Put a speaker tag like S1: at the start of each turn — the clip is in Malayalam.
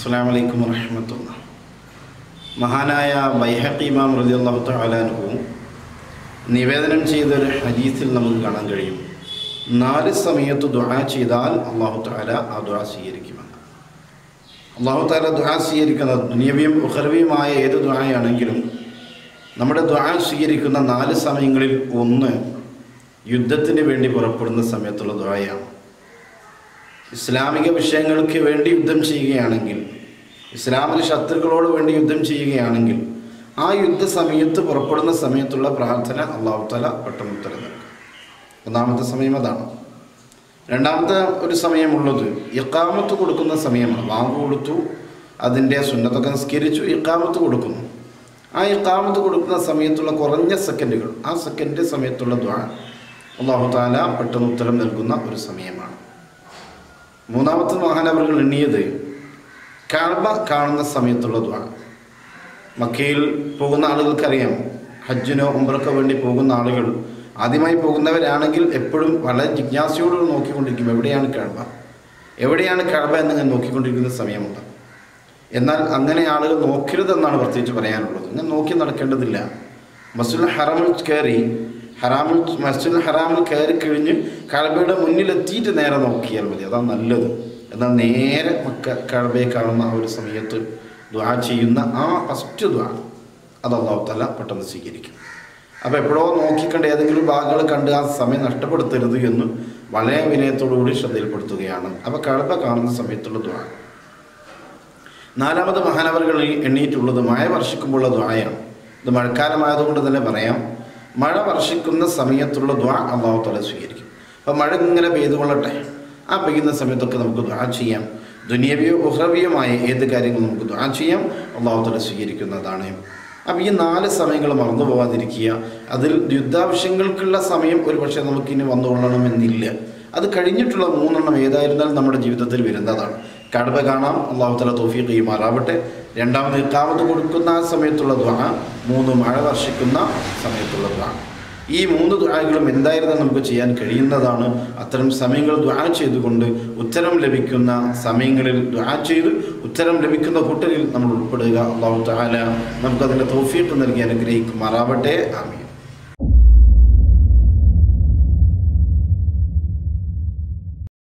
S1: അസ്സാം വലൈക്കും വറഹമത്തുള്ള മഹാനായ ബൈഹഖി ഇമാം റലി അള്ളാഹു തലാനുഹു നിവേദനം ചെയ്തൊരു ഹദീസിൽ നമുക്ക് കാണാൻ കഴിയും നാല് സമയത്ത് ദുആ ചെയ്താൽ അള്ളാഹു താല ആ ദുആ സ്വീകരിക്കുമെന്ന് അള്ളാഹു താല ദുആ സ്വീകരിക്കുന്ന ദുനിയവിയും ഉഹർവിയുമായ ഏത് ദുആയാണെങ്കിലും നമ്മുടെ ദുആ സ്വീകരിക്കുന്ന നാല് സമയങ്ങളിൽ ഒന്ന് യുദ്ധത്തിന് വേണ്ടി പുറപ്പെടുന്ന സമയത്തുള്ള ദുആയാണ് ഇസ്ലാമിക വിഷയങ്ങൾക്ക് വേണ്ടി യുദ്ധം ചെയ്യുകയാണെങ്കിൽ ഇസ്ലാമിലെ ശത്രുക്കളോട് വേണ്ടി യുദ്ധം ചെയ്യുകയാണെങ്കിൽ ആ യുദ്ധ സമയത്ത് പുറപ്പെടുന്ന സമയത്തുള്ള പ്രാർത്ഥന അള്ളാഹു തല പെട്ടെന്ന് ഉത്തരം നൽകും ഒന്നാമത്തെ സമയം അതാണ് രണ്ടാമത്തെ ഒരു സമയമുള്ളത് ഇക്കാമത്ത് കൊടുക്കുന്ന സമയമാണ് വാങ്ങ് കൊടുത്തു അതിൻ്റെ സുന്നത്തൊക്കെ നിസ്കരിച്ചു ഇക്കാമത്ത് കൊടുക്കുന്നു ആ ഇക്കാമത്ത് കൊടുക്കുന്ന സമയത്തുള്ള കുറഞ്ഞ സെക്കൻഡുകൾ ആ സെക്കൻഡ് സമയത്തുള്ള ദ്വാ അള്ളാഹു താല പെട്ടെന്ന് ഉത്തരം നൽകുന്ന ഒരു സമയമാണ് മൂന്നാമത്തെ മഹാനവറുകൾ എണ്ണിയത് കാഴ്ബ കാണുന്ന സമയത്തുള്ള ദ്വാ മക്കയിൽ പോകുന്ന ആളുകൾക്കറിയാം ഹജ്ജിനോ ഉംറക്കോ വേണ്ടി പോകുന്ന ആളുകൾ ആദ്യമായി പോകുന്നവരാണെങ്കിൽ എപ്പോഴും വളരെ ജിജ്ഞാസയോട് നോക്കിക്കൊണ്ടിരിക്കും എവിടെയാണ് കഴബ എവിടെയാണ് കഴബ എന്നിങ്ങനെ നോക്കിക്കൊണ്ടിരിക്കുന്ന സമയമുണ്ട് എന്നാൽ അങ്ങനെ ആളുകൾ നോക്കരുതെന്നാണ് പ്രത്യേകിച്ച് പറയാനുള്ളത് ഇങ്ങനെ നോക്കി നടക്കേണ്ടതില്ല മസ്ജിദുൽ ഹറമിൽ കയറി ഹറാമിൽ മസ്ജിദുൽ ഹറാമിൽ കയറി കഴിഞ്ഞ് കഴബയുടെ മുന്നിലെത്തിയിട്ട് നേരെ നോക്കിയാൽ മതി അതാണ് നല്ലത് എന്നാൽ നേരെ മക്ക കഴബയെ കാണുന്ന ആ ഒരു സമയത്ത് ദ്വാ ചെയ്യുന്ന ആ ഫസ്റ്റ് ദ്വാ അത് അള്ളാഹു തല പെട്ടെന്ന് സ്വീകരിക്കും അപ്പോൾ എപ്പോഴോ നോക്കിക്കണ്ട് ഏതെങ്കിലും ഭാഗങ്ങൾ കണ്ട് ആ സമയം നഷ്ടപ്പെടുത്തരുത് എന്ന് വളരെ വിനയത്തോടുകൂടി ശ്രദ്ധയിൽപ്പെടുത്തുകയാണ് അപ്പോൾ കഴബ കാണുന്ന സമയത്തുള്ള ദ്വാ നാലാമത് മഹാനവറുകൾ എണ്ണീറ്റുള്ളത് മഴ വർഷിക്കുമ്പോഴുള്ള ദ്വായാണ് ഇത് മഴക്കാലമായതുകൊണ്ട് തന്നെ പറയാം മഴ വർഷിക്കുന്ന സമയത്തുള്ള ദ്വാ അള്ളാഹു തല സ്വീകരിക്കും അപ്പോൾ മഴ ഇങ്ങനെ പെയ്തുകൊള്ളട്ടെ ആ പെയ്യുന്ന സമയത്തൊക്കെ നമുക്ക് ദ്വാ ചെയ്യാം ദുനിയവിയോ ഉഹ്രവിയമായ ഏത് കാര്യങ്ങളും നമുക്ക് ദ്വാ ചെയ്യാം അള്ളാഹു തല സ്വീകരിക്കുന്നതാണ് അപ്പോൾ ഈ നാല് സമയങ്ങൾ മറന്നു പോകാതിരിക്കുക അതിൽ യുദ്ധാവശ്യങ്ങൾക്കുള്ള സമയം ഒരു പക്ഷേ നമുക്കിനി വന്നുകൊള്ളണമെന്നില്ല അത് കഴിഞ്ഞിട്ടുള്ള മൂന്നെണ്ണം ഏതായിരുന്നാലും നമ്മുടെ ജീവിതത്തിൽ വരുന്നതാണ് കടവ കാണാം അള്ളാഹു തല തോഫീഖ് ചെയ്യുമാറാവട്ടെ രണ്ടാമത് ഇക്കാമത്ത് കൊടുക്കുന്ന ആ സമയത്തുള്ള ദ്വാ മൂന്ന് മഴ വർഷിക്കുന്ന സമയത്തുള്ള ദ്വാ ഈ മൂന്ന് ദ്വാകളും എന്തായിരുന്നാലും നമുക്ക് ചെയ്യാൻ കഴിയുന്നതാണ് അത്തരം സമയങ്ങൾ ദ്വാ ചെയ്തുകൊണ്ട് ഉത്തരം ലഭിക്കുന്ന സമയങ്ങളിൽ ദ്വാ ചെയ്ത് ഉത്തരം ലഭിക്കുന്ന കൂട്ടരിൽ നമ്മൾ ഉൾപ്പെടുക അള്ളാഹു താല നമുക്കതിൻ്റെ തോഫീഖ് നൽകി അനുഗ്രഹിക്കുമാറാവട്ടെ ആമീൻ